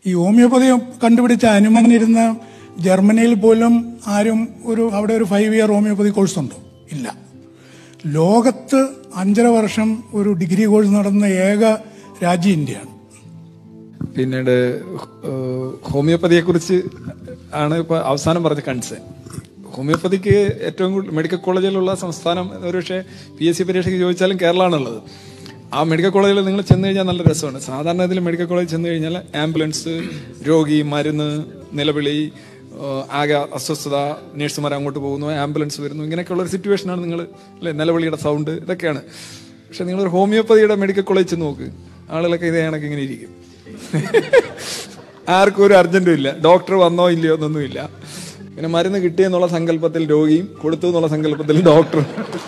ഈ ഹോമിയോപ്പതി കണ്ടുപിടിച്ച അനുമാനം ഇരുന്ന ജർമ്മനിയിൽ പോലും ആരും ഒരു അവിടെ ഒരു ഫൈവ് ഇയർ ഹോമിയോപ്പതി കോഴ്സ് ഉണ്ടോ ഇല്ല ലോകത്ത് അഞ്ചര വർഷം ഒരു ഡിഗ്രി കോഴ്സ് നടന്ന ഏക രാജ്യം ഇന്ത്യയാണ് പിന്നീട് ഹോമിയോപ്പതിയെ കുറിച്ച് ആണ് ഇപ്പൊ അവസാനം പറഞ്ഞ കൺസേൺ ഹോമിയോപ്പതിക്ക് ഏറ്റവും കൂടുതൽ മെഡിക്കൽ കോളേജിലുള്ള സംസ്ഥാനം ഒരുപക്ഷെ പി എസ് സി പരീക്ഷയ്ക്ക് ചോദിച്ചാലും കേരളമാണുള്ളത് ആ മെഡിക്കൽ കോളേജിൽ നിങ്ങൾ ചെന്ന് കഴിഞ്ഞാൽ നല്ല രസമാണ് സാധാരണ ഇതിൽ മെഡിക്കൽ കോളേജിൽ ചെന്ന് കഴിഞ്ഞാൽ ആംബുലൻസ് രോഗി മരുന്ന് നിലവിളി ഏഹ് ആകെ അസ്വസ്ഥത നേഴ്സുമാർ അങ്ങോട്ട് പോകുന്നു ആംബുലൻസ് വരുന്നു ഇങ്ങനെയൊക്കെയുള്ള ഒരു സിറ്റുവേഷനാണ് നിങ്ങൾ അല്ലെ നിലവിളിയുടെ സൗണ്ട് ഇതൊക്കെയാണ് പക്ഷെ നിങ്ങളൊരു ഹോമിയോപ്പതിയുടെ മെഡിക്കൽ കോളേജ് ചെന്ന് നോക്ക് ആളുകളൊക്കെ ഇതേ കണക്ക് ഇങ്ങനെ ഇരിക്കും ആർക്കും ഒരു അർജന്റും ഇല്ല ഡോക്ടർ വന്നോ ഇല്ലയോ എന്നൊന്നുമില്ല പിന്നെ മരുന്ന് കിട്ടിയെന്നുള്ള സങ്കല്പത്തിൽ രോഗിയും കൊടുത്തു എന്നുള്ള സങ്കല്പത്തിൽ ഡോക്ടറും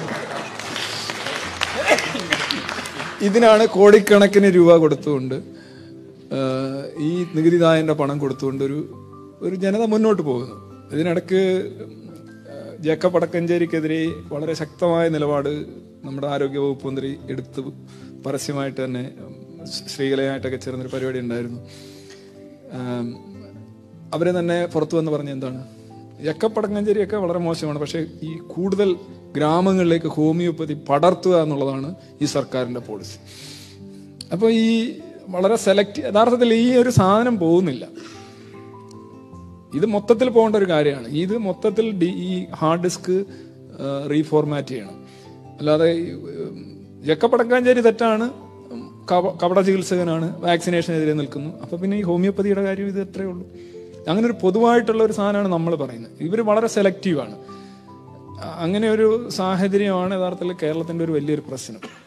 ഇതിനാണ് കോടിക്കണക്കിന് രൂപ കൊടുത്തുകൊണ്ട് ആഹ്, ഈ നികുതിദായന്റെ പണം കൊടുത്തുകൊണ്ട് ഒരു ഒരു ജനത മുന്നോട്ട് പോകുന്നു ഇതിനിടക്ക് ആഹ്, ജേക്കബ് വടക്കഞ്ചേരിക്കെതിരെ വളരെ ശക്തമായ നിലപാട് നമ്മുടെ ആരോഗ്യ വകുപ്പ് മന്ത്രി എടുത്ത് പരസ്യമായിട്ട് തന്നെ ഉം, ശ്രീകലയായിട്ടൊക്കെ ചേർന്നൊരു പരിപാടി ഉണ്ടായിരുന്നു ആം, അവര് തന്നെ പുറത്തു വന്ന് പറഞ്ഞ എന്താണ് യക്കപ്പടങ്ങഞ്ചേരിയൊക്കെ വളരെ മോശമാണ് പക്ഷേ ഈ കൂടുതൽ ഗ്രാമങ്ങളിലേക്ക് ഹോമിയോപ്പതി പടർത്തുക എന്നുള്ളതാണ് ഈ സർക്കാരിന്റെ പോളിസി അപ്പോൾ ഈ വളരെ സെലക്ട് യഥാർത്ഥത്തിൽ ഈ ഒരു സാധനം പോകുന്നില്ല ഇത് മൊത്തത്തിൽ പോകേണ്ട ഒരു കാര്യമാണ് ഇത് മൊത്തത്തിൽ ഡി- ഈ ഹാർഡ് ഡിസ്ക് റീഫോർമാറ്റ് ചെയ്യണം അല്ലാതെ ഈ, ഉം, ജക്കപ്പടക്കാഞ്ചേരി തെറ്റാണ് ഉം, കപ- കപട ചികിത്സകനാണ് വാക്സിനേഷനെതിരെ നിൽക്കുന്നു അപ്പൊ പിന്നെ ഈ ഹോമിയോപ്പതിയുടെ കാര്യം ഇത് എത്രയേ ഉള്ളൂ അങ്ങനെ ഒരു പൊതുവായിട്ടുള്ള ഒരു സാധനമാണ് നമ്മൾ പറയുന്നത് ഇവർ വളരെ സെലക്റ്റീവാണ് അങ്ങനെ ഒരു സാഹചര്യമാണ് യഥാർത്ഥത്തിൽ കേരളത്തിന്റെ ഒരു വലിയൊരു പ്രശ്നം